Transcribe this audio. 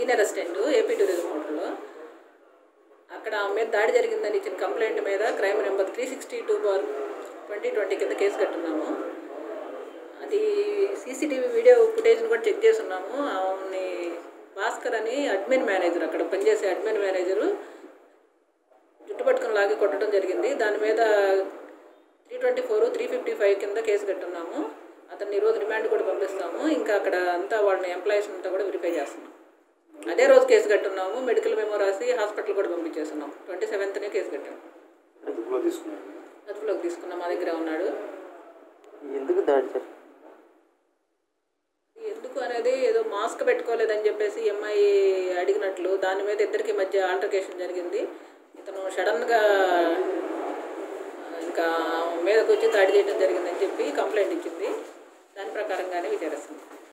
senior assistant AP tourism హోటల్లో అక్కడ ఆమె మీద దాడి జరిగిందని ఇచ్చిన కంప్లైంట్ మీద crime number three sixty two bar twenty twenty కింద కేసు కట్టున్నాము అది సీసీటీవీ వీడియో ఫుటేజ్ని కూడా చెక్ చేస్తున్నాము ఆమెని భాస్కర్ అని అడ్మిన్ మేనేజర్ అక్కడ పనిచేసే అడ్మిన్ మేనేజరు జుట్టు పట్టుకుని లాగి కొట్టడం జరిగింది దాని మీద three twenty four three fifty five కింద కేసు కట్టున్నాము అతన్ని ఈరోజు రిమాండ్ కూడా పంపిస్తాము ఇంకా అక్కడ అంతా వాళ్ళని ఎంప్లాయీస్ అంతా కూడా వెరిఫై చేస్తున్నాం అదే రోజు కేసు కట్టున్నాము మెడికల్ మెమో రాసి హాస్పిటల్ కూడా పంపించేస్తున్నాం ట్వంటీ సెవెంత్నే కేసు కట్టాము అదుపులో తీసుకున్నారు అదుపులోకి తీసుకున్నాం మా దగ్గర ఉన్నాడు ఎందుకు దాడి జరిగింది ఎందుకు అనేది ఏదో మాస్క్ పెట్టుకోలేదని చెప్పేసి అమ్మాయి అడిగినట్లు దాని మీద ఇద్దరికి మధ్య ఆల్టర్కేషన్ జరిగింది ఇతను సడన్గా ఇంకా మీదకి వచ్చి దాడి చేయడం జరిగిందని చెప్పి కంప్లైంట్ ఇచ్చింది దాని ప్రకారంగానే విచారిస్తుంది